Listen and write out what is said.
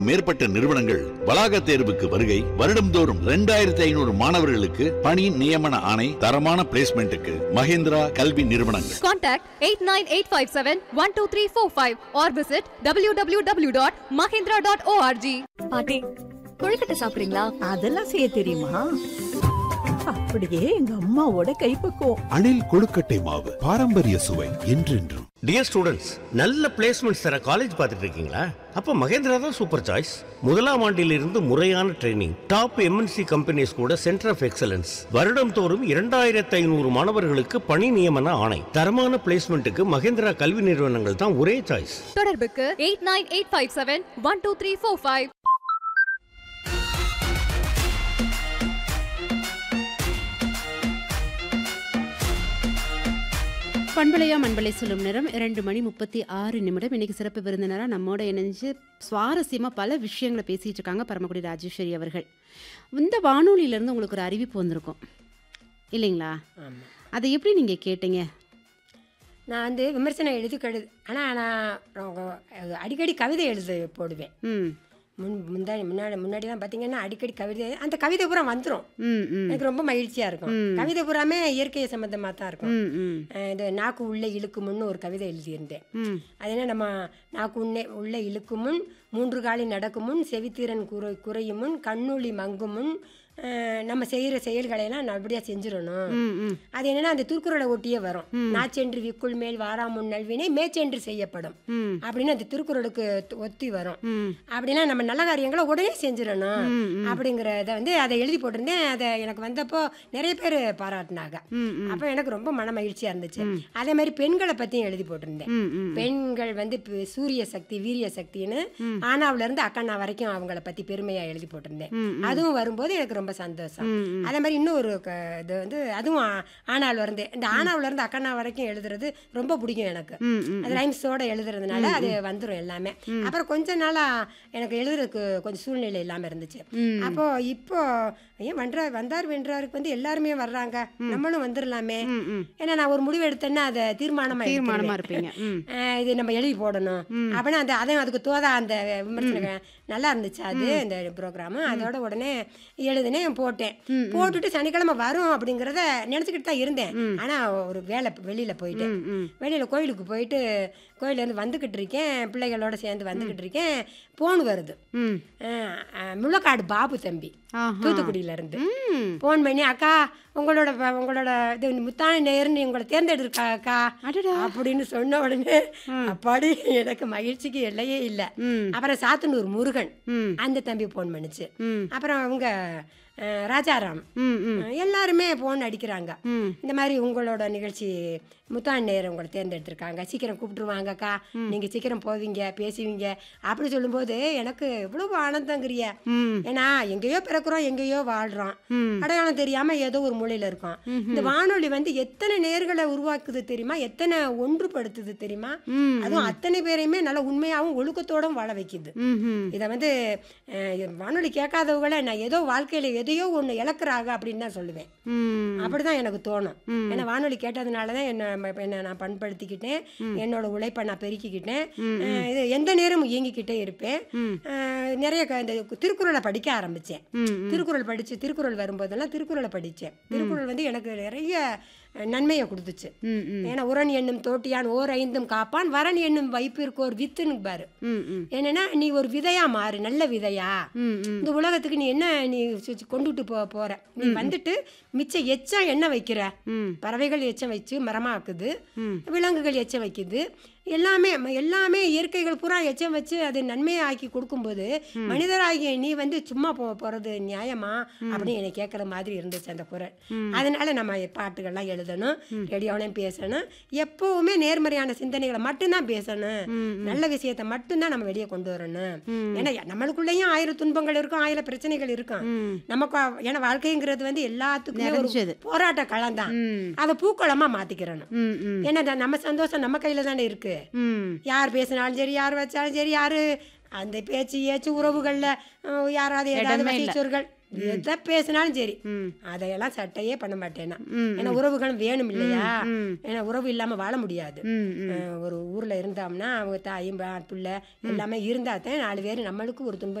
மேற்பட்ட நிறுவனங்கள் வளாக தேர்வுக்கு வருகை வருடம்தோறும் இரண்டாயிரத்தி ஐநூறு மாணவர்களுக்கு பணி நியமன ஆணை தரமான பிளேஸ்மெண்ட்டுக்கு மகேந்திரா கல்வி நிறுவனங்கள் Contact 89857-12345 or visit www.mahindra.org. பாட்டி கொழுக்கட்டை சாப்பிடுறீங்களா அதெல்லாம் செய்ய தெரியுமா அப்படியே எங்க அம்மாவோட கைப்பக்குவம் அணில் கொழுக்கட்டை மாவு பாரம்பரிய சுவை என்றென்றும் டியர் ஸ்டூடெண்ட்ஸ் நல்ல பிளேஸ்மெண்ட்ஸ் தர காலேஜ் பார்த்துட்டு இருக்கீங்களா அப்போ மகேந்திரா தான் சூப்பர் சாய்ஸ் முதலாம் ஆண்டிலிருந்து முறையான ட்ரைனிங் டாப் எம்என்சி கம்பெனிஸ் கூட சென்டர் ஆஃப் எக்ஸலன்ஸ் வருடம் தோறும் இரண்டாயிரத்து ஐநூறு மாணவர்களுக்கு பணி நியமன ஆணை தரமான பிளேஸ்மெண்ட்டுக்கு மகேந்திரா கல்வி நிறுவனங்கள் தான் ஒரே சாய்ஸ் தொடர்புக்கு 89857-12345 பண்பலையா மண்பலை சொல்லும் நேரம் இரண்டு மணி முப்பத்தி ஆறு நிமிடம் இன்னைக்கு சிறப்பு விருந்தினராக நம்மோட இணைஞ்சு சுவாரஸ்யமாக பல விஷயங்களை பேசிட்டு இருக்காங்க பரமக்குடி ராஜேஸ்வரி அவர்கள் இந்த வானொலியிலேருந்து உங்களுக்கு ஒரு அறிவிப்பு வந்திருக்கும் இல்லைங்களா அதை எப்படி நீங்கள் கேட்டீங்க நான் வந்து விமர்சனம் எழுதி கழுது ஆனால் நான் ரொம்ப அடிக்கடி கவிதை எழுத போடுவேன் ம் முன் முந்தாடி முன்னாடி முன்னாடிலாம் பார்த்தீங்கன்னா அடிக்கடி கவிதை அந்த கவிதை பூரா வந்துடும் ம் ம் எனக்கு ரொம்ப மகிழ்ச்சியாக இருக்கும் கவிதை பூராமே இயற்கை சம்மந்தமாக தான் இருக்கும் ம் ம் அஹ் இது நாக்கு உள்ளே இழுக்குமுன்னு ஒரு கவிதை எழுதியிருந்தேன் ம் அது என்ன நம்ம நாக்கு உன்னே உள்ளே இழுக்கும் முன் மூன்று காலி நடக்கும் முன் செவித்திறன் குறை குறையும் முன் கண்ணுளி மங்கும் முன் அஹ் நம்ம செய்கிற செயல்களை எல்லாம் நல்லபடியாக செஞ்சிடணும் ம் ம் அது என்னன்னா அந்த திருக்குறளை ஒட்டியே வரும் நாச்சென்று விக்குள் மேல் வாராமுன் நல்வினை மேச்சென்று செய்யப்படும் ம். அப்படின்னு அந்த திருக்குறளுக்கு து- ஒத்தி வரும் ம் அப்படின்னா நம்ம நல்ல காரியங்களை உடனே செஞ்சிடணும் அப்படிங்கிறத வந்து அதை எழுதி போட்டிருந்தேன் அதை எனக்கு வந்தப்போ நிறைய பேர் பாராட்டினாங்க ம் ம் அப்போ எனக்கு ரொம்ப மன மகிழ்ச்சியாக இருந்துச்சு அதே மாதிரி பெண்களை பற்றியும் எழுதி போட்டிருந்தேன் ம் ம் பெண்கள் வந்து இப்ப சூரிய சக்தி வீரிய சக்தின்னு ஆனாவுல இருந்து அக்கண்ணா வரைக்கும் அவங்கள பத்தி பெருமையா எழுதி போட்டிருந்தேன் அதுவும் வரும்போது எனக்கு ரொம்ப சந்தோஷம் அதே மாதிரி இன்னொரு க- இது வந்து அதுவும் ஆ- ஆனாவுல இருந்து இந்த ஆனாவுல இருந்து அக்கண்ணா வரைக்கும் எழுதுறது ரொம்ப பிடிக்கும் எனக்கு ம் ம் அது ரைம்ஸோட எழுதுறதுனால அது வந்துடும் எல்லாமே அப்புறம் கொஞ்ச நாளா எனக்கு எழுதுறதுக்கு கொஞ்சம் சூழ்நிலை இல்லாம இருந்துச்சு அப்போ இப்போ ஏன் வன்றா வந்தார் வென்றாருக்கு வந்து எல்லாருமே வர்றாங்க நம்மளும் வந்துடலாமே ஏன்னா நான் ஒரு முடிவு எடுத்தேன்னா அதை தீர்மானமா தீர்மானமாக எடுத்துருவேன். இருப்பீங்க ம் ஆஹ் இது நம்ம எழுதி போடணும் அப்படின்னா அந்த அதையும் அதுக்கு தோதா அந்த விமர்சனம் நல்லா இருந்துச்சு அது இந்த ப்ரோக்ராமு அதோட உடனே எழுதினேன் போட்டேன் போட்டுட்டு சனிக்கிழமை வரும் அப்படிங்கிறத நினச்சிக்கிட்டு தான் இருந்தேன் ஆனால் ஒரு வேலை வெளியில் போயிட்டேன் வெளியில் கோயிலுக்கு போயிட்டு கோயிலேருந்து வந்துக்கிட்டு இருக்கேன் பிள்ளைகளோட சேர்ந்து வந்துக்கிட்டு இருக்கேன் ஃபோன் வருது ம் ஆஹ் ஆஹ் முள்ளக்காடு பாபு தம்பி ஆஹா. தூத்துக்குடியில இருந்து ம் ஃபோன் பண்ணி அக்கா உங்களோட ப- உங்களோட இது முத்தான நேர்னு உங்களை தேர்ந்தெடுக்கா அக்கா அடடா. அப்படின்னு சொன்ன உடனே அப்பாடி எனக்கு மகிழ்ச்சிக்கு எல்லையே இல்லை ம். அப்புறம் சாத்தனூர் முருகன் ம். அந்த தம்பி ஃபோன் பண்ணுச்சு ம். அப்புறம் அவங்க அஹ், ராஜாராம் ம் ம் அஹ், எல்லாருமே ஃபோன் அடிக்கிறாங்க ம். இந்த மாதிரி உங்களோட நிகழ்ச்சி முத்தான் நேர் உங்களை தேர்ந்தெடுத்திருக்காங்க சீக்கிரம் கூப்பிட்டுருவாங்கக்கா நீங்க சீக்கிரம் போவீங்க பேசுவீங்க அப்படி சொல்லும்போது எனக்கு எவ்வளவு ஆனந்தங்கிறிய ம். ஏன்னா எங்கேயோ பிறக்கிறோம் எங்கேயோ வாழ்றோம் ம். அடையாளம் தெரியாம ஏதோ ஒரு மூலையில இருக்கோம் இந்த வானொலி வந்து எத்தனை நேர்களை உருவாக்குது தெரியுமா எத்தனை ஒன்றுபடுத்துது தெரியுமா ம். அதுவும் அத்தனை பேரையுமே நல்ல உண்மையாகவும் ஒழுக்கத்தோடும் வாழ வைக்குது ம் ம் இதை வந்து அஹ், வானொலி கேட்காதவங்கள நான் ஏதோ வாழ்க்கையில எதையோ ஒன்று இழக்கிறாங்க அப்படின்னு தான் சொல்லுவேன் ம் அப்படிதான் எனக்கு தோணும் ஏன்னா வானொலி கேட்டதுனால தான் என்ன ம- என்னை நான் பண்படுத்திக்கிட்டேன் என்னோட உழைப்பை நான் பெருக்கிக்கிட்டேன் அஹ், இது எந்த நேரமும் இயங்கிக்கிட்டே இருப்பேன் அஹ், நிறைய க- இந்த திருக்குறளை படிக்க ஆரம்பித்தேன் ம், திருக்குறள் படித்து திருக்குறள் வரும்போதெல்லாம் திருக்குறளை படித்தேன் திருக்குறள் வந்து எனக்கு நிறைய அஹ், நன்மையை கொடுத்துச்சு ம் ம் ஏன்னா உரன் என்னும் தோட்டியான் ஓர் ஐந்தும் காப்பான் வரன் என்னும் வைப்பிற்கு ஒரு வித்துன்னு பாரு ம் ம் என்னன்னா நீ ஒரு விதையா மாறு நல்ல விதையா ம் ம் இந்த உலகத்துக்கு நீ என்ன நீ சு- சு- கொண்டுட்டு போ போற நீ வந்துட்டு மிச்சம் எச்சம் என்ன வைக்கிற ம். பறவைகள் எச்சம் வச்சு மரமாக்குது ம். விலங்குகள் எச்சம் வைக்குது எல்லாமே ம- எல்லாமே இயற்கைகள் பூரா எச்சம் வச்சு அது நன்மையை ஆக்கி கொடுக்கும்போது மனிதராகிய நீ வந்து சும்மா போ போறது நியாயமா அப்படின்னு என்னை கேட்குற மாதிரி இருந்துச்சு அந்த குரல் அதனால நம்ம பாட்டுகள்லாம் எழுதணும் ரேடியோலையும் பேசணும் எப்பவுமே நேர்மறையான சிந்தனைகளை மட்டும்தான் பேசணும் நல்ல விஷயத்தை மட்டும்தான் நம்ம வெளியே கொண்டு வரணும் ஏன்னா நம்மளுக்குள்ளேயும் ஆயிரம் துன்பங்கள் இருக்கும் ஆயிரம் பிரச்சனைகள் இருக்கும் நமக்கு வா- ஏன்னா வாழ்க்கைங்கிறது வந்து எல்லாத்துக்குமே நிறைஞ்சது. ஒரு போராட்ட களம் தான் ம். அதை பூக்களமா மாத்திக்கிறணும் ம் ம் ஏன்னா இந்த நம்ம சந்தோஷம் நம்ம கையில தானே இருக்கு ம் யார் பேசினாலும் சரி யார் வச்சாலும் சரி யாரு அந்த பேச்சு ஏச்சு உறவுகள்ல அஹ், யாராவது ஏதாவது இடமே இல்ல. வசைச்சொற்கள் எதை பேசினாலும் சரி ம். அதையெல்லாம் சட்டையே பண்ண மாட்டேன் நான். ம், ஏன்னா உறவுகள் வேணும் இல்லையா ம். ஏன்னா உறவு இல்லாம வாழ முடியாது ம், ம். அஹ் ஒரு ஊர்ல இருந்தோம்னா அவங்க தாயும் பா- பிள்ளை எல்லாமே இருந்தா தான் நாலு பேர் நம்மளுக்கு ஒரு துன்பம்